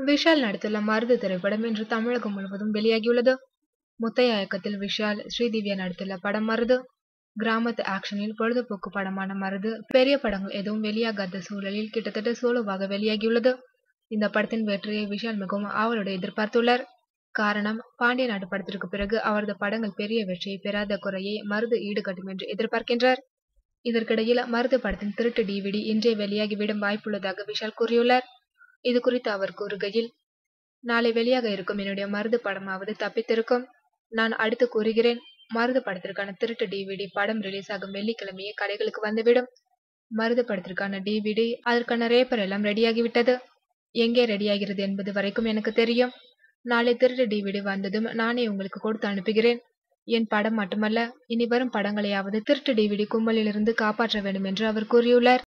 விஷால் நடித்துள்ள மருது திரைப்படம் இன்று தமிழகம் முழுவதும் வெளியாகியுள்ளது முத்தையா இயக்கத்தில் விஷால் ஸ்ரீதிவ்யா நடித்துள்ள படம் மருது கிராமத்து ஆக்ஷனில் பொழுதுபோக்கு படமான மருது பெரிய படங்கள் எதுவும் வெளியாகாத சூழலில் கிட்டத்தட்ட சோலோவாக வெளியாகியுள்ளது இந்த படத்தின் வெற்றியை விஷால் மிகவும் ஆவலோடு எதிர்பார்த்துள்ளார் காரணம் பாண்டிய நாடு படத்திற்கு பிறகு அவரது படங்கள் பெரிய வெற்றியை பெறாத குறையை மருது ஈடுகட்டும் என்று எதிர்பார்க்கின்றார் இதற்கிடையில் மருது படத்தின் திருட்டு டிவிடி இன்றே வெளியாகிவிடும் வாய்ப்புள்ளதாக விஷால் கூறியுள்ளார் இது குறித்து அவர் கூறுகையில் நாளை வெளியாக இருக்கும் என்னுடைய மருது படமாவது தப்பித்திருக்கும் நான் அடுத்து கூறுகிறேன் மருது படத்திற்கான திருட்டு டிவிடி படம் ரிலீஸ் ஆகும் வெள்ளிக்கிழமையே கடைகளுக்கு வந்துவிடும் மருது படத்திற்கான டிவிடி அதற்கான ரேப்பர் எல்லாம் ரெடியாகிவிட்டது எங்கே ரெடியாகிறது என்பது வரைக்கும் எனக்கு தெரியும் நாளை திருட்டு டிவிடி வந்ததும் நானே உங்களுக்கு கொடுத்து அனுப்புகிறேன் என் படம் மட்டுமல்ல இனி வரும் படங்களையாவது திருட்டு டிவிடி கும்பலிலிருந்து காப்பாற்ற வேண்டும் என்று அவர் கூறியுள்ளார்